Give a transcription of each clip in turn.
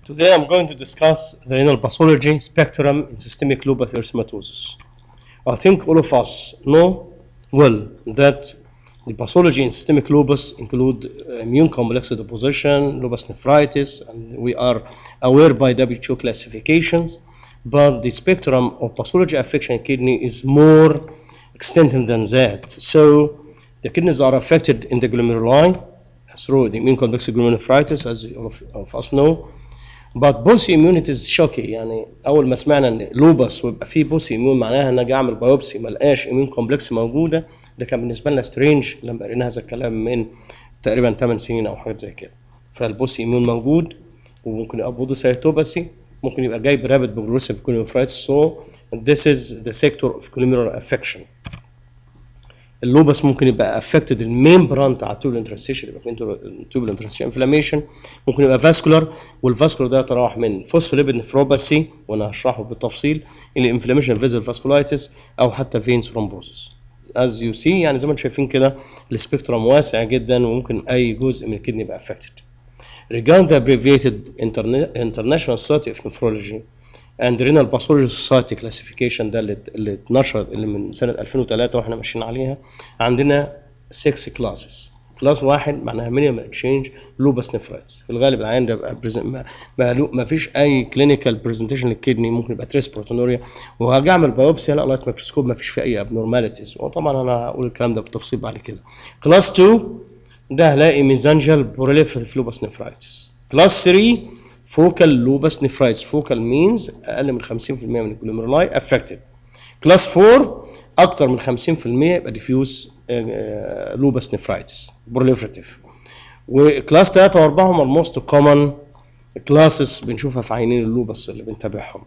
Today I'm going to discuss the renal pathology spectrum in systemic lupus erythematosus. I think all of us know well that the pathology in systemic lupus include immune complex deposition, lupus nephritis, and we are aware by WHO classifications, but the spectrum of pathology affection in kidney is more extensive than that. So the kidneys are affected in the glomeruli through the immune complex glomerulonephritis, as all of, all of us know. But بوسي immunity is shocking يعني اول ما سمعنا ان لوبس ويبقى فيه بوسي اميون معناها ان اجي اعمل بايوبسي ما لقاش اميون كومبلكس موجوده ده كان بالنسبه لنا سترينج لما قرينا هذا الكلام من تقريبا 8 سنين او حاجات زي كده فالبوسي اميون موجود وممكن يبقى بودوسايتوباسي ممكن يبقى جاي برابد بروجريسيف كوليمفرايتس سو this is the sector of glomerular affection اللوبس ممكن يبقى افكتد الميمبران بتاع التوبل انترستيشن يبقى في توبل انترستيشن انفلاميشن ممكن يبقى فاسكولار والفاسكولار ده يتراوح من فوسفوليبيد نفروباسي وانا هشرحه بالتفصيل الى انفلاميشن فيزل فاسكولايتس او حتى فين ثرومبوزس از يو سي يعني زي ما انتم شايفين كده السبيكترم واسع جدا وممكن اي جزء من الكدني يبقى افكتد Regarding the abbreviated interna- International Society of Nephrology and Renal Pathology Society classification ده اللي اللي اتنشر اللي من سنة 2003 واحنا ماشيين عليها عندنا 6 كلاسز كلاس واحد معناها مينيمم تشينج لوبس نفرايتس في الغالب العيان ده بيبقى بريزن- ما, ما, له- ما فيش اي كلينيكال برزنتيشن للكدني ممكن يبقى تريس بروتونوريا وهاجي اعمل بايوبسي لا لايت ميكروسكوب ما فيش فيه اي ابنورماليتيز وطبعا انا هقول الكلام ده بالتفصيل بعد كده كلاس 2 ده هلاقي ميزانجل بروليفريتيف لوبس نفرايتس كلاس 3 فوكال لوبس نفرايتس فوكال مينز اقل من 50% من الجلوميرولاي افكتد كلاس 4 اكتر من 50% يبقى ديفيوز لوبس نفرايتس بروليفريتيف وكلاس 3 و4 هم الموست كومن كلاسز بنشوفها في عينين اللوبس اللي بنتابعهم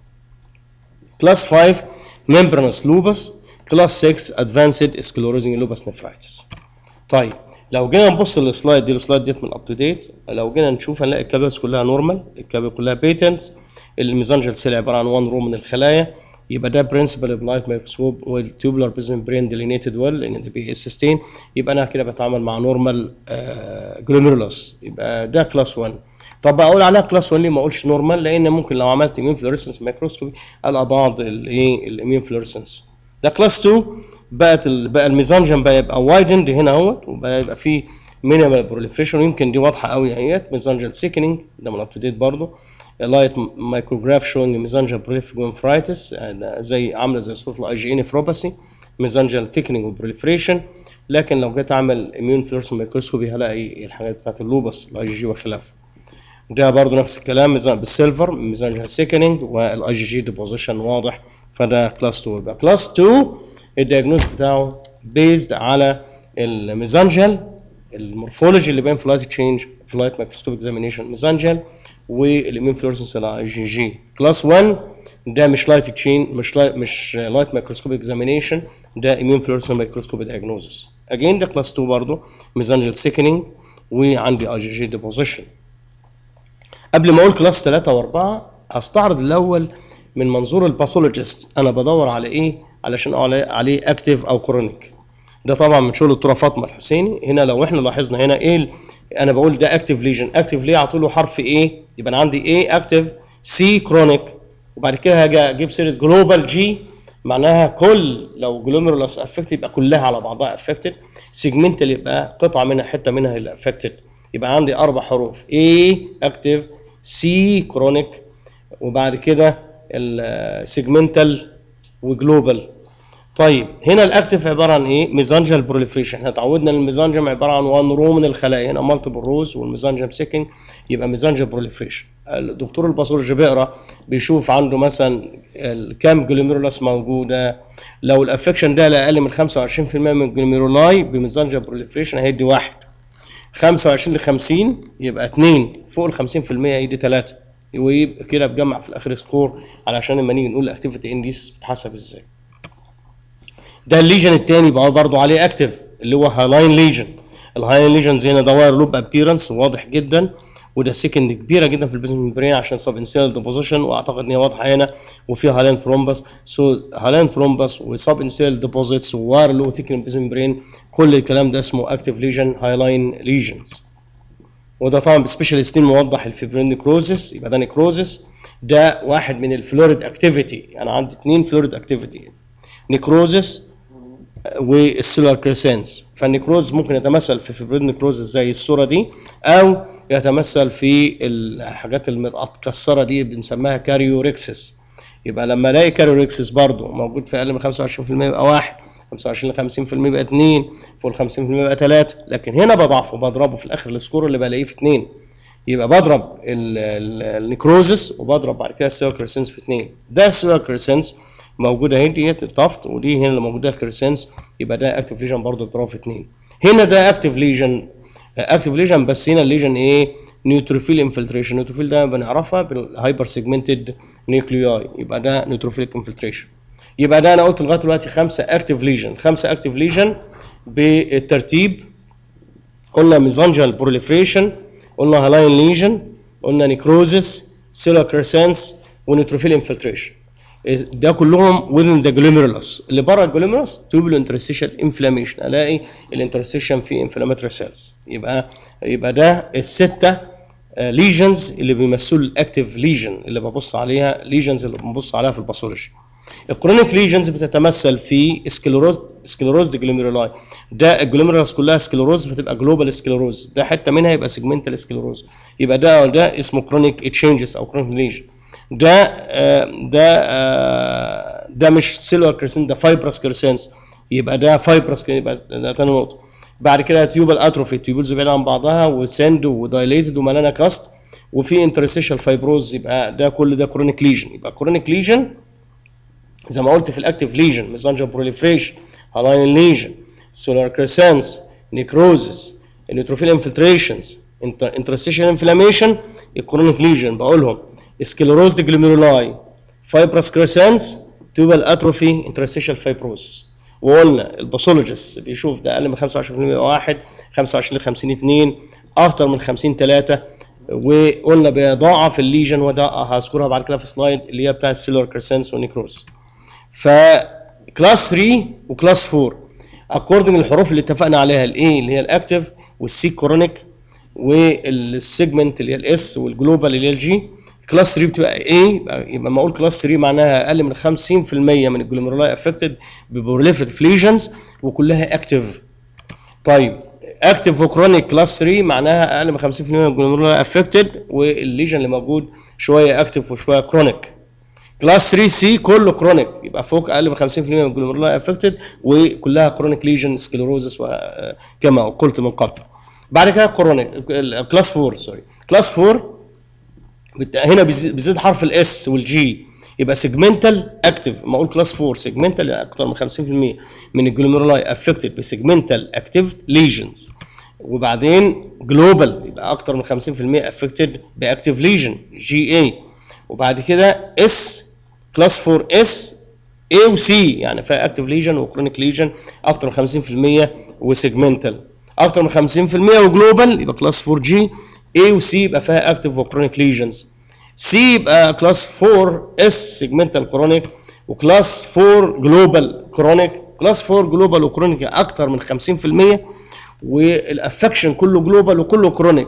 كلاس 5 membranous lupus كلاس 6 advanced sclerosing lupus nephritis طيب لو جينا نبص للسلايد دي السلايد ديت من اب تو ديت لو جينا نشوف هنلاقي الكابلز كلها نورمال الكابل كلها بيتنس الميزانجل سيل عباره عن 1 رو من الخلايا يبقى ده برنسبل بلايت مايكروسكوب والتوبولار بيزن برين ديلينيتد ويل لان ده بي اس 16 يبقى انا كده بتعامل مع نورمال جلوميرولوس يبقى ده كلاس 1 طب اقول عليها كلاس 1 ليه ما اقولش نورمال لان ممكن لو عملت اميون فلوريسنس مايكروسكوبي القى بعض الايه الاميون فلوريسنس ده كلاس 2 بقت ال... بقى الميزانجن بقى يبقى وايدند هنا اهوت وبقى يبقى فيه مينيمال بروليفريشن يمكن دي واضحه قوي اهيت ميزانجل سيكنينج ده من اب تو ديت برضه لايت مايكروجراف شوينج ميزانجل بروليفريتس زي عامله زي صوره الاي جي ان نفروباسي ميزانجل ثيكنينج وبروليفريشن لكن لو جيت اعمل اميون فلورس مايكروسكوبي هلاقي الحاجات بتاعت اللوبس الاي جي جي وخلافه ده برضه نفس الكلام ميزان بالسيلفر ميزان سيكنينج والاي جي جي ديبوزيشن واضح فده كلاس 2 يبقى كلاس 2 الدياجنوز بتاعه بيزد على الميزانجل المورفولوجي اللي بين فلايت تشينج فلايت مايكروسكوب اكزامينيشن ميزانجل والامين فلورسنس الاي جي جي كلاس 1 ده مش لايت تشين مش لايت مش لايت مايكروسكوب اكزامينيشن ده امين فلورسنس مايكروسكوب دياجنوزس اجين ده كلاس 2 برضه ميزانجل سيكنينج وعندي اي جي جي ديبوزيشن قبل ما اقول كلاس 3 و4 هستعرض الاول من منظور الباثولوجيست انا بدور على ايه علشان اقول عليه اكتيف او كرونيك ده طبعا من شغل الدكتوره فاطمه الحسيني هنا لو احنا لاحظنا هنا ايه ال- انا بقول ده اكتيف ليجن اكتيف ليه اعطي له حرف ايه يبقى انا عندي ايه اكتيف سي كرونيك وبعد كده هاجي اجيب سيره جلوبال جي معناها كل لو جلوميرولس افكتد يبقى كلها على بعضها افكتد سيجمنتال يبقى قطعه منها حته منها اللي افكتد يبقى عندي اربع حروف A اكتيف سي كرونيك وبعد كده السيجمنتال وجلوبال طيب هنا الاكتف عباره عن ايه؟ ميزانجل بروليفريشن احنا اتعودنا ان الميزانجم عباره عن 1 رو من الخلايا هنا مالتيبل روز والميزانجم سيكنج يبقى ميزانجل بروليفريشن الدكتور الباثولوجي بيقرا بيشوف عنده مثلا ال- كام جلوميرولاس موجوده لو الافكشن ده اقل من 25% من الجلوميرولاي بميزانجل بروليفريشن هيدي واحد 25 ل 50 يبقى 2 فوق ال 50% يدي 3 ويبقى كده بجمع في الاخر سكور علشان لما نيجي نقول الاكتيفيتي انديس بتحسب ازاي ده الليجن الثاني بقى برضه عليه اكتف اللي هو هالاين ليجن الهالاين ليجنز هنا ده واير لوب ابيرنس واضح جدا وده سكند كبيره جدا في البيزنس ممبرين عشان سب انسيال ديبوزيشن واعتقد ان هي واضحه هنا وفيها هالين ثرومبس سو هالين ثرومبس وسب انسيال ديبوزيتس وواير لو ثيكن بيزنس ممبرين كل الكلام ده اسمه اكتف ليجن هالاين ليجنز وده طبعا بسبيشال ستين موضح الفيبرين نيكروزس يبقى ده نيكروزس ده واحد من الفلوريد اكتيفيتي انا عندي اثنين فلوريد اكتيفيتي نيكروزس والسيلر كريسنس فالنيكروز ممكن يتمثل في فيبرين نيكروزس زي الصوره دي او يتمثل في الحاجات المتكسره دي بنسميها كاريوريكسس يبقى لما الاقي كاريوريكسس برضو موجود في اقل من 25% يبقى واحد 25 ل 50% يبقى 2 فوق ال 50% يبقى 3 لكن هنا بضعفه بضربه في الاخر السكور اللي بلاقيه في 2 يبقى بضرب النيكروزس وبضرب بعد كده السيلر كريسنس في 2 ده السيلر كريسنس موجوده اهي ديت الطفت ودي هنا اللي موجوده كريسنس يبقى ده اكتف ليجن برضه بضربه في 2 هنا ده اكتف ليجن اكتف ليجن بس هنا الليجن ايه نيوتروفيل انفلتريشن نيوتروفيل ده بنعرفها بالهايبر سيجمنتد نيوكلياي يبقى ده نيوتروفيليك انفلتريشن يبقى ده انا قلت لغايه دلوقتي خمسه اكتف ليجن خمسه اكتف ليجن بالترتيب قلنا ميزانجال بروليفريشن قلنا هالاين ليجن قلنا نيكروزس سيلر كريسنس ونيوتروفيل انفلتريشن ده كلهم within the glomerulus اللي بره الجلوميرولس tubular interstitial inflammation الاقي الانترستيشن في inflammatory cells يبقى يبقى ده السته ليجنز اللي بيمثلوا الاكتيف ليجن اللي ببص عليها ليجنز اللي بنبص عليها في الباثولوجي الكرونيك ليجنز بتتمثل في سكليروز سكليروز دي جلوميرولاي ده الجلوميرولاس كلها سكليروز بتبقى جلوبال سكليروز ده حته منها يبقى سيجمنتال سكليروز يبقى ده ده اسمه كرونيك تشينجز او كرونيك ليجن ده آه ده آه ده مش سيلولار كريسنس ده فايبرس كريسنس يبقى ده فايبرس يبقى ده تاني نقطه بعد كده تيوبال اتروفي تيوبولز بعيد عن بعضها وسند ودايليتد وملانا كاست وفي انترستيشال فايبروز يبقى ده كل ده كرونيك ليجن يبقى كرونيك ليجن زي ما قلت في الاكتيف ليجن ميزانجا بروليفريشن هالاين ليجن سولار كريسنس نيكروزس النيوتروفيل انفلتريشنز انترستيشن انفلاميشن الكرونيك ليجن بقولهم سكليروز دي جلوميرولاي فايبرس كريسنس توبال اتروفي انترستيشال فايبروسس وقلنا الباثولوجيست بيشوف ده اقل من 25% واحد 25 ل 50 2 اكتر من 50 3 وقلنا بيضاعف الليجن وده هذكرها بعد كده في سلايد اللي هي بتاع السيلور كريسنس ونيكروز فكلاس 3 وكلاس 4 اكوردنج الحروف اللي اتفقنا عليها الاي اللي هي الاكتف والسي كورونيك والسيجمنت اللي هي الاس والجلوبال اللي هي الجي كلاس 3 بتبقى ايه يبقى لما اقول كلاس 3 معناها اقل من 50% من الجلوميرولاي افكتد ببروليفريتيف ليجنز وكلها اكتف طيب اكتف وكرونيك كلاس 3 معناها اقل من 50% من الجلوميرولاي افكتد والليجن اللي موجود شويه اكتف وشويه كرونيك كلاس 3 سي كله كرونيك يبقى فوق اقل من 50% من الجلوميرولاي افكتد وكلها كرونيك ليجن سكليروزس كما قلت من قبل بعد كده كرونيك كلاس 4 سوري كلاس 4 هنا بيزيد حرف الاس والجي يبقى سيجمنتال اكتف ما اقول كلاس 4 سيجمنتال اكتر من 50% من الجلوميرولاي افكتد بسيجمنتال اكتيف ليجنز وبعدين جلوبال يبقى اكتر من 50% افكتد باكتيف ليجن جي اي وبعد كده اس كلاس 4 اس اي وسي يعني فيها اكتيف ليجن وكرونيك ليجن اكتر من 50% وسيجمنتال اكتر من 50% وجلوبال يبقى كلاس 4 جي A و C يبقى فيها اكتف وكرونيك ليجنز C يبقى كلاس 4 S سيجمنتال كرونيك وكلاس 4 جلوبال كرونيك كلاس 4 جلوبال وكرونيك اكتر من 50% والافكشن كله جلوبال وكله كرونيك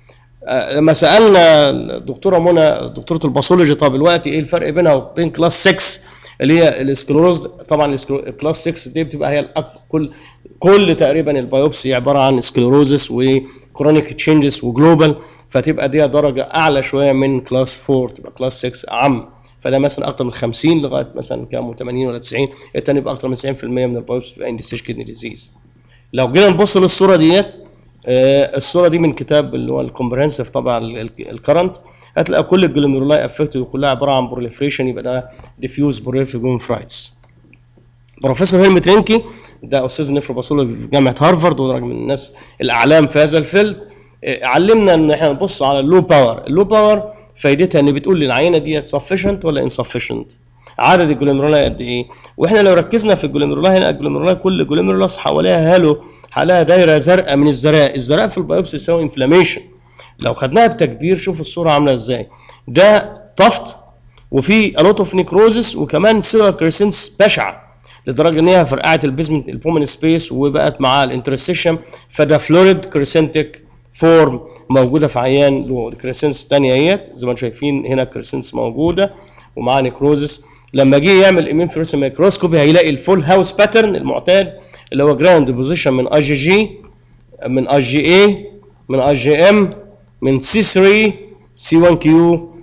آه لما سالنا الدكتوره منى دكتوره الباثولوجي طب دلوقتي ايه الفرق بينها وبين كلاس 6 اللي هي السكلروز طبعا كلاس 6 دي بتبقى هي كل كل تقريبا البيوبسي عباره عن سكلروزس وكرونيك تشينجز وجلوبال فتبقى دي درجه اعلى شويه من كلاس 4 تبقى كلاس 6 اعم فده مثلا اكتر من 50 لغايه مثلا كام 80 ولا 90 الثاني يبقى اكتر من 90% من البيوبسي بتبقى اندستيش كدني ديزيز لو جينا نبص للصوره ديت آه الصوره دي من كتاب اللي هو الكومبرهنسيف طبعا الكرنت هتلاقي كل الجلوميرولاي افكتد وكلها عباره عن بروليفريشن يبقى ده ديفيوز بروليفريشن فرايتس بروفيسور هيلمي ترينكي ده استاذ نفروباثولوجي في جامعه هارفارد وده من الناس الاعلام في هذا الفيلد علمنا ان احنا نبص على اللو باور اللو باور فايدتها ان بتقول لي العينه ديت سفشنت ولا انسفشنت عدد الجلوميرولاي قد ايه واحنا لو ركزنا في الجلوميرولاي هنا الجلوميرولاي كل جلوميرولاس حواليها هالو حواليها دايره زرقاء من الزرقاء الزرقاء في البيوبسي يساوي انفلاميشن لو خدناها بتكبير شوف الصوره عامله ازاي ده طفت وفي الوت اوف نيكروزس وكمان سيلر كريسنس بشعه لدرجه ان هي فرقعت البيزمنت البومن سبيس وبقت معاه الانترستيشن فده فلوريد كريسنتيك فورم موجوده في عيان له كريسنس تانية اهيت زي ما انتم شايفين هنا كريسنس موجوده ومعاه نيكروزس لما جه يعمل ايمين فلوريسن ميكروسكوبي هيلاقي الفول هاوس باترن المعتاد اللي هو جراند بوزيشن من اي جي جي من اي جي اي من اي جي ام من سي 3 سي 1 كيو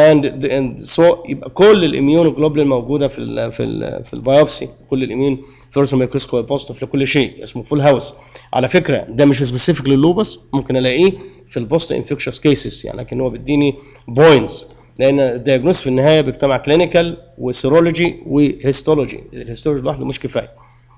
اند سو يبقى كل الاميون جلوبولين موجوده في ال في ال في البيوبسي كل الاميون فلوريسن ميكروسكوبي بوزيتيف لكل شيء اسمه فول هاوس على فكره ده مش سبيسيفيك لللوبس ممكن الاقيه في البوست انفكشوس كيسز يعني لكن هو بيديني بوينتس لان الدياجنوز في النهايه بيجتمع كلينيكال وسيرولوجي وهيستولوجي الهيستولوجي لوحده مش كفايه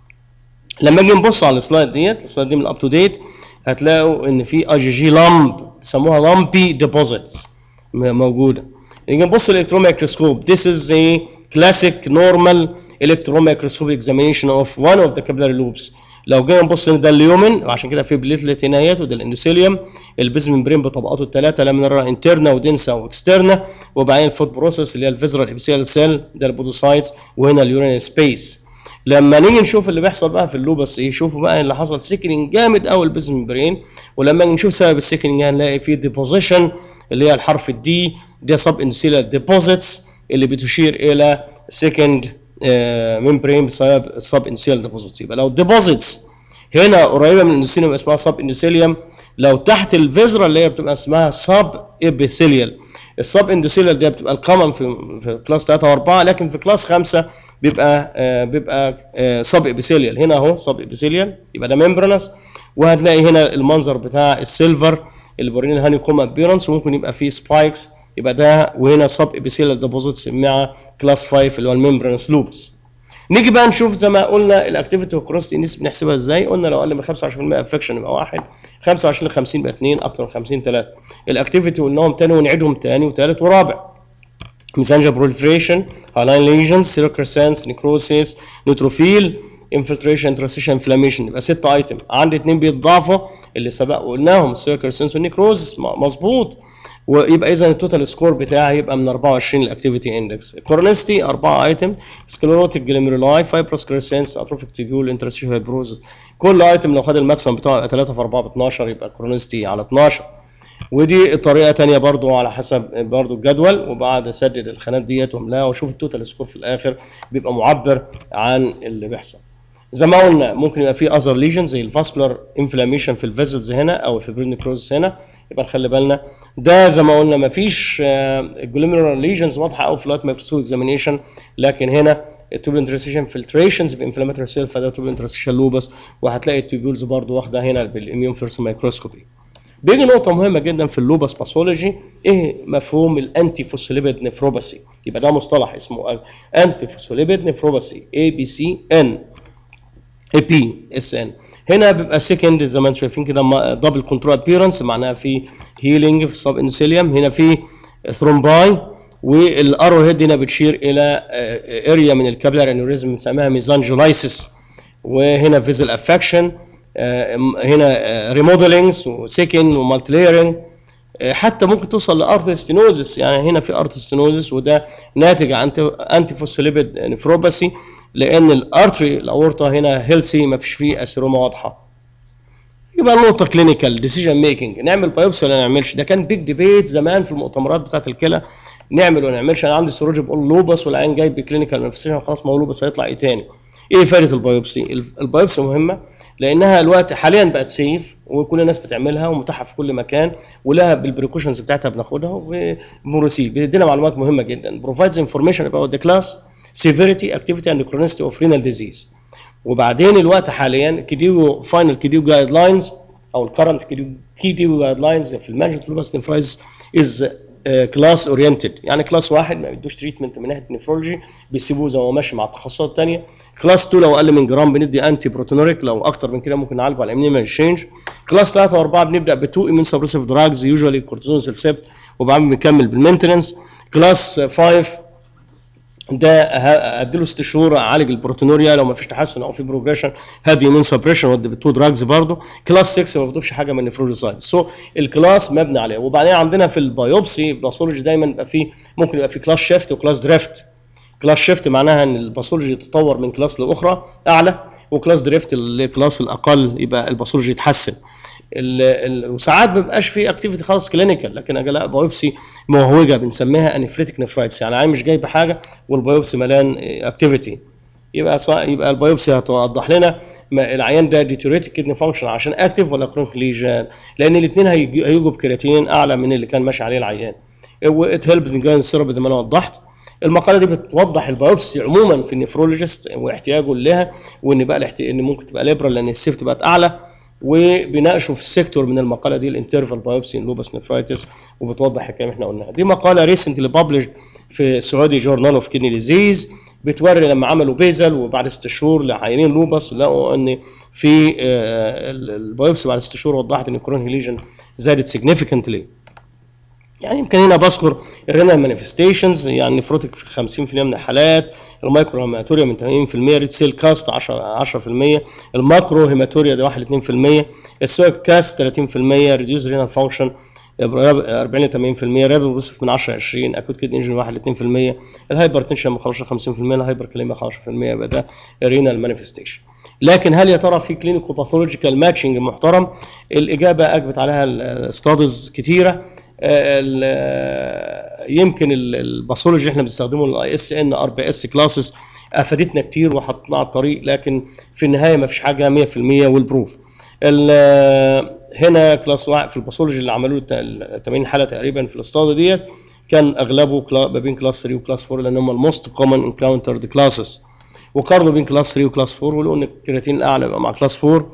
لما نيجي نبص على السلايد ديت السلايد دي من الاب تو ديت هتلاقوا ان في اي جي جي لامب بيسموها لامبي ديبوزيتس موجوده نيجي نبص الالكترون ميكروسكوب this is a classic normal electron microscopic examination of one of the capillary loops لو جينا نبص ان ده اليومن وعشان كده في بليتلت هنايات وده الاندوثيليوم البيز ممبرين بطبقاته الثلاثه لامينر انترنا ودنسا واكسترنا وبعدين الفوت بروسيس اللي هي الفيزرال ابيثيال سيل ده البودوسايتس وهنا اليورين سبيس لما نيجي نشوف اللي بيحصل بقى في اللوبس ايه شوفوا بقى اللي حصل سيكنينج جامد قوي البيز ممبرين ولما نيجي نشوف سبب السيكنينج هنلاقي فيه ديبوزيشن اللي هي الحرف الدي ده سب اندوثيليال ديبوزيتس اللي بتشير الى سكند ممبرين بسبب السب اندوثيليال ديبوزيتس يبقى لو الديبوزيتس هنا قريبه من الاندوثيليوم اسمها سب اندوثيليوم لو تحت الفيزرا اللي هي بتبقى اسمها سب ابيثيليال السب اندوثيليال دي بتبقى الكومن في في كلاس 3 و4 لكن في كلاس 5 بيبقى آه بيبقى آه سب ابيثيليال هنا اهو سب ابيثيليال يبقى ده ممبرنس وهتلاقي هنا المنظر بتاع السيلفر اللي بورينا الهاني كوم ابيرنس وممكن يبقى فيه سبايكس يبقى ده وهنا سب ابيثيليال ديبوزيتس مع كلاس 5 اللي هو الممبرنس لوبس نيجي بقى نشوف زي ما قلنا الاكتيفيتي والكروستي انس بنحسبها ازاي قلنا لو اقل من 25% افكشن يبقى واحد 25 ل 50 يبقى 2 اكتر من 50 3 الاكتيفيتي قلناهم تاني ونعيدهم تاني وثالث ورابع ميسانجر بروليفريشن هالاين ليجنز سيروكرسنس نيكروسيس نيوتروفيل انفلتريشن ترانسيشن انفلاميشن يبقى ست ايتم عندي اثنين بيتضافوا اللي سبق وقلناهم السيروكرسنس والنيكروسيس مظبوط ويبقى اذا التوتال سكور بتاعي يبقى من 24 الاكتيفيتي اندكس كورونستي 4 ايتم سكليروتيك جليميرولاي فايبروس كريسنس اتروفيك تيبيول انترستيشن فايبروز كل ايتم لو خد الماكسيمم بتاعه يبقى 3 في 4 ب 12 يبقى كورونستي على 12 ودي طريقه ثانيه برضو على حسب برضو الجدول وبعد اسدد الخانات ديت واملاها واشوف التوتال سكور في الاخر بيبقى معبر عن اللي بيحصل زي ما قلنا ممكن يبقى في اذر ليجن زي الفاسكولار انفلاميشن في الفيزلز هنا او الفيبرين كروز هنا يبقى نخلي بالنا ده زي ما قلنا ما فيش جلوميرولار ليجنز واضحه قوي في لايت مايكروسكوب اكزامينيشن لكن هنا التوبل انترستيشن فلتريشنز بانفلاماتوري سيل فده توبل انترستيشن لوبس وهتلاقي التوبولز برضو واخده هنا بالاميون فيرس مايكروسكوبي بيجي نقطة مهمة جدا في اللوبس باثولوجي ايه مفهوم الانتي فوسفوليبيد نفروباسي يبقى ده مصطلح اسمه انتي فوسفوليبيد نفروباسي اي بي سي ان اي بي اس ان هنا بيبقى سكند زي ما انتم شايفين كده دبل كنترول ابييرنس معناها في هيلينج في السب انسيليوم هنا في ثرومباي والارو هيد هنا بتشير الى اريا من الكابلر انوريزم بنسميها ميزانجولايسيس وهنا فيزل افكشن هنا ريموديلينجز وسكن ومالتيليرنج حتى ممكن توصل لارثستينوزس يعني هنا في ارثستينوزس وده ناتج عن انتي فوسفوليبيد نفروباسي لان الارتري الاورطه هنا هيلثي ما فيش فيه اسيروما واضحه يبقى النقطه كلينيكال ديسيجن ميكنج نعمل بايوبسي ولا ما نعملش ده كان بيج ديبيت زمان في المؤتمرات بتاعه الكلى نعمل ولا نعملش انا عندي سيروجي بقول لوبس والعين جاي بكلينيكال مانفستيشن خلاص ما هو لوبس هيطلع ايه تاني ايه فائده البايوبسي البايوبسي مهمه لانها الوقت حاليا بقت سيف وكل الناس بتعملها ومتاحه في كل مكان ولها بالبريكوشنز بتاعتها بناخدها وبنرسيل بتدينا معلومات مهمه جدا بروفايدز انفورميشن اباوت ذا كلاس سيفيريتي اكتيفيتي اند كرونستي اوف رينال ديزيز وبعدين الوقت حاليا كيديو فاينل كيديو جايد لاينز او الكرنت كيديو جايد لاينز في المانجمنت لوبس نفرايز از كلاس اورينتد يعني كلاس واحد ما بيدوش تريتمنت من ناحيه النفرولوجي بيسيبوه زي ما هو ماشي مع التخصصات الثانيه كلاس 2 لو اقل من جرام بندي انتي بروتونوريك لو اكتر من كده ممكن نعالجه على امينيما تشينج كلاس 3 و4 بنبدا بتو ايمين سبريسيف دراجز يوجوالي كورتيزون سيلسبت وبعدين بنكمل بالمينتننس كلاس 5 ده اديله ست شهور اعالج البروتينوريا لو ما فيش تحسن او في بروجريشن هادي امين سبريشن ودي بتو دراجز برضه كلاس 6 ما بيضيفش حاجه من النفروجيسايد سو so الكلاس مبني عليه وبعدين عندنا في البيوبسي باثولوجي دايما يبقى في ممكن يبقى في كلاس شيفت وكلاس دريفت كلاس شيفت معناها ان الباثولوجي يتطور من كلاس لاخرى اعلى وكلاس دريفت الكلاس الاقل يبقى الباثولوجي يتحسن ال ال وساعات ما بيبقاش في اكتيفيتي خالص كلينيكال لكن اجلاء بايوبسي موهوجه بنسميها انفليتيك نفرايتس يعني العين مش جايبه حاجه والبايوبسي مليان اكتيفيتي يبقى صا... يبقى البايوبسي هتوضح لنا ما العيان ده ديتوريتك كدني فانكشن عشان اكتف ولا كرونيك ليجن لان الاثنين هيجوا بكرياتين اعلى من اللي كان ماشي عليه العيان وات هيلب جاين سيرب زي ما انا وضحت المقاله دي بتوضح البايوبسي عموما في النفرولوجيست واحتياجه لها وان بقى الاحت... ان ممكن تبقى ليبرال لان السيفت بقت اعلى وبيناقشوا في السيكتور من المقاله دي الانترفال بايوبسي ان لوبس نفرايتس وبتوضح الكلام اللي احنا قلناه دي مقاله ريسنتلي ببلش في السعودي جورنال اوف كيدني ديزيز بتوري لما عملوا بيزل وبعد ست شهور لعيانين لوبس لقوا ان في البايوبسي بعد ست شهور وضحت ان الكورونيك ليجن زادت سيجنيفيكانتلي يعني يمكن هنا بذكر الرينال مانيفستيشنز يعني نفروتك في 50% من الحالات المايكرو هيماتوريا من 80% ريد سيل كاست 10 10% الماكرو هيماتوريا ده 1 2% السويك كاست 30% ريديوز رينال فانكشن 40 ل 80% رابد بوصف من 10 20 اكوت كيد انجن 1 ل 2% الهايبر تنشن ما 50% الهايبر كليميا 15% يبقى ده رينال مانيفستيشن لكن هل يا ترى في كلينيكو باثولوجيكال ماتشنج محترم الاجابه اجبت عليها الستادز كتيره يمكن الباثولوجي اللي احنا بنستخدمه الاي اس ان ار بي اس كلاسز افادتنا كتير وحطنا على الطريق لكن في النهايه ما فيش حاجه 100% والبروف هنا كلاس واحد في الباثولوجي اللي عملوه 80 حاله تقريبا في الاستاذه ديت كان اغلبه ما بين كلاس 3 وكلاس 4 لان هم الموست كومن انكاونترد كلاسز وقارنوا بين كلاس 3 وكلاس 4 ولقوا ان الكرياتين الاعلى يبقى مع كلاس 4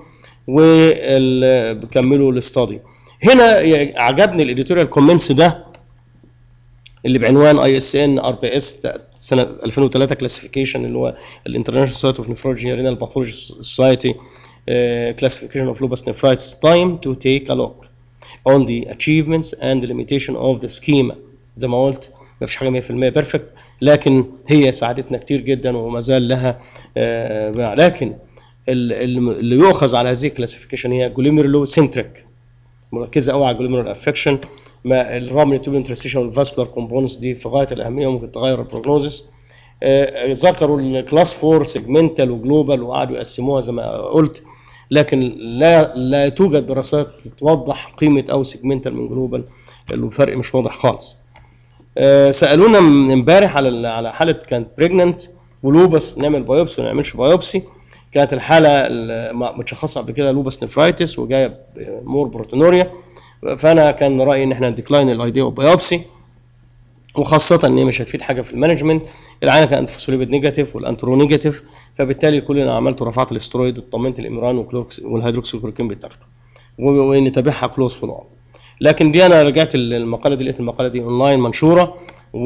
وبكملوا الاستادي هنا عجبني الاديتوريال كومنتس ده اللي بعنوان اي اس ان ار بي اس سنه 2003 كلاسيفيكيشن اللي هو الانترناشونال سوسايتي اوف نفرولوجي رينال باثولوجي سوسايتي classification of lupus nephritis time to take a look on the achievements and the limitation of the schema زي ما قلت ما فيش حاجه 100% بيرفكت لكن هي ساعدتنا كتير جدا وما زال لها آه لكن اللي يؤخذ على هذه الكلاسيفيكيشن هي جلوميرولو سنتريك مركزه قوي على الجلوميرول افكشن ما الرامل تيوب انترستيشن والفاسكولار كومبوننتس دي في غايه الاهميه وممكن تغير البروجنوزس آه ذكروا الكلاس 4 سيجمنتال وجلوبال وقعدوا يقسموها زي ما قلت لكن لا لا توجد دراسات توضح قيمه او سيجمنتال من جلوبال الفرق مش واضح خالص. أه سالونا امبارح على على حاله كانت بريجننت ولوبس نعمل بايوبسي ولا ما نعملش بايوبسي كانت الحاله متشخصه قبل كده لوبس نفرايتس وجايه مور بروتونوريا فانا كان رايي ان احنا ديكلاين الايديا اوف بايوبسي وخاصة ان هي مش هتفيد حاجة في المانجمنت العينة كانت فوسفوليبيد نيجاتيف والانترو نيجاتيف فبالتالي كل اللي عملته رفعت الاسترويد وطمنت الامران والكلوكس والهيدروكسيكلوروكين بتاخده ونتابعها كلوز فولو لكن دي انا رجعت المقالة دي لقيت المقالة دي اونلاين منشورة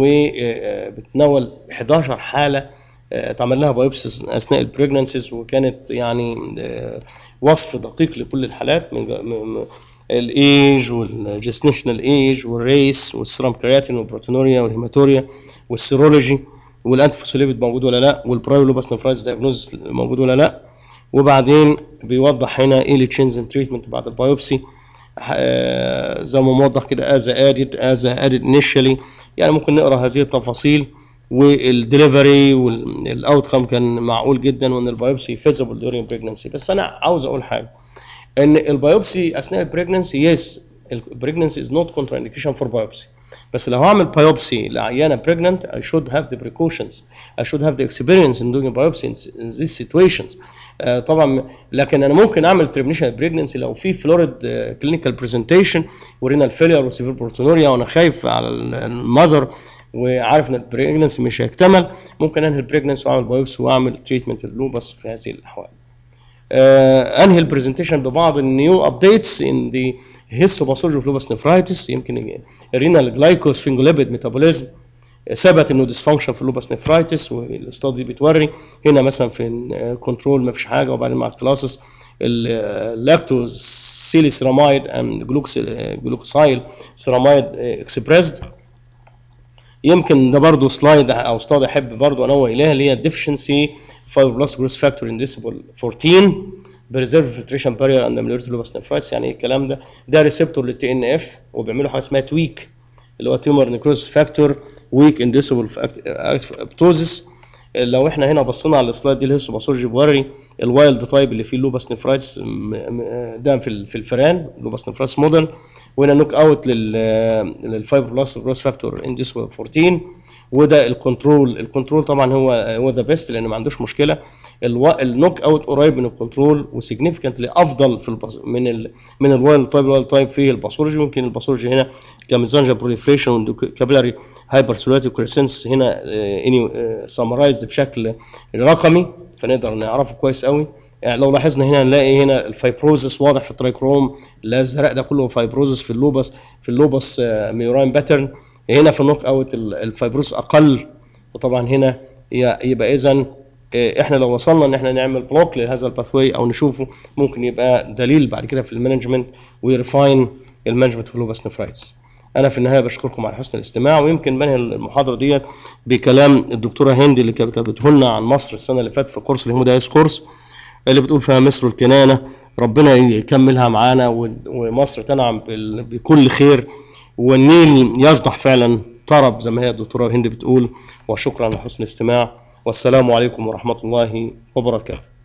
وبتناول 11 حالة اتعمل لها بايوبسيس اثناء البريجنانسيز وكانت يعني وصف دقيق لكل الحالات من الايج والجستنيشنال ايج والريس والسيرام كرياتين والبروتينوريا والهيماتوريا والسيرولوجي والانتفوسوليبيد موجود ولا لا والبرايولوباس نفرايز دايجنوز موجود ولا لا وبعدين بيوضح هنا ايه اللي تشينز ان تريتمنت بعد البايوبسي زي ما موضح كده از ادد از ادد انيشالي يعني ممكن نقرا هذه التفاصيل والدليفري والاوت كام كان معقول جدا وان البايوبسي فيزبل دورين بريجنسي بس انا عاوز اقول حاجه ان البايوبسي اثناء البريجنسي يس البريجنسي از نوت كونترا انديكيشن فور بايوبسي بس لو هعمل بايوبسي لعيانه بريجننت I should have the precautions I should have the experience in doing biopsy in, in these situations آه طبعا لكن انا ممكن اعمل ترمينيشن بريجننسي لو في فلوريد كلينيكال برزنتيشن ورينال فيلير وسيفير بروتونوريا وانا خايف على المذر وعارف ان البريجننسي مش هيكتمل ممكن انهي البريجننسي واعمل بايوبسي واعمل تريتمنت اللوبس في هذه الاحوال. آه انهي البرزنتيشن ببعض النيو ابديتس ان ذا هيستوباثولوجي اوف لوبس نفرايتس يمكن الرينال جلايكوسفينجوليبيد ميتابوليزم ثبت انه ديسفانكشن في اللوبس نفرايتس والاستادي بتوري هنا مثلا في كنترول ما فيش حاجه وبعدين مع الكلاسس اللاكتوز سيلي سيرامايد اند جلوكسايل سيرامايد اكسبريسد يمكن ده برضه سلايد او استاذ احب برضه انوه اليها اللي هي الديفشنسي فايبروبلاست جروس فاكتور انديسبل 14 بريزيرف فلتريشن بارير اند اميلوريت لوبس نفرايتس يعني ايه الكلام ده؟ ده ريسبتور للتي ان اف وبيعملوا حاجه اسمها تويك اللي هو تيومر نيكروز فاكتور ويك انديسبل ابتوزس لو احنا هنا بصينا على السلايد دي الهيستوباثولوجي بوري الوايلد تايب اللي فيه اللوبس نفرايتس م- م- ده في ال- في الفئران اللوبس نفرايتس موديل وهنا نوك اوت للفايبروبلاست جروس فاكتور اندس 14 وده الكنترول الكنترول طبعا هو هو ذا بيست لان ما عندوش مشكله الوا- النوك اوت قريب من الكنترول وسيجنيفيكانتلي افضل في البص... من ال... من الوايلد تايب الوايلد تايب في الباثولوجي ممكن الباثولوجي هنا كميزانجا بروليفريشن كابيلاري هايبرسولاتيك كريسنس هنا اني سمرايزد بشكل رقمي فنقدر نعرفه كويس قوي يعني لو لاحظنا هنا نلاقي هنا الفايبروزس واضح في الترايكروم الازرق ده كله فايبروزس في اللوبس في اللوبس ميوراين باترن هنا في النوك اوت ال- الفايبروز اقل وطبعا هنا ي- يبقى اذا احنا لو وصلنا ان احنا نعمل بلوك لهذا الباثوي او نشوفه ممكن يبقى دليل بعد كده في المانجمنت ويرفاين المانجمنت في اللوبس نفرايتس انا في النهايه بشكركم على حسن الاستماع ويمكن بنهي المحاضره ديت بكلام الدكتوره هندي اللي كتبته لنا عن مصر السنه اللي فاتت في كورس الهيمودايس كورس اللي بتقول فيها مصر الكنانه ربنا يكملها معانا و- ومصر تنعم بال- بكل خير والنيل يصدح فعلا طرب زي ما هي الدكتوره هند بتقول وشكرا على حسن الاستماع والسلام عليكم ورحمه الله وبركاته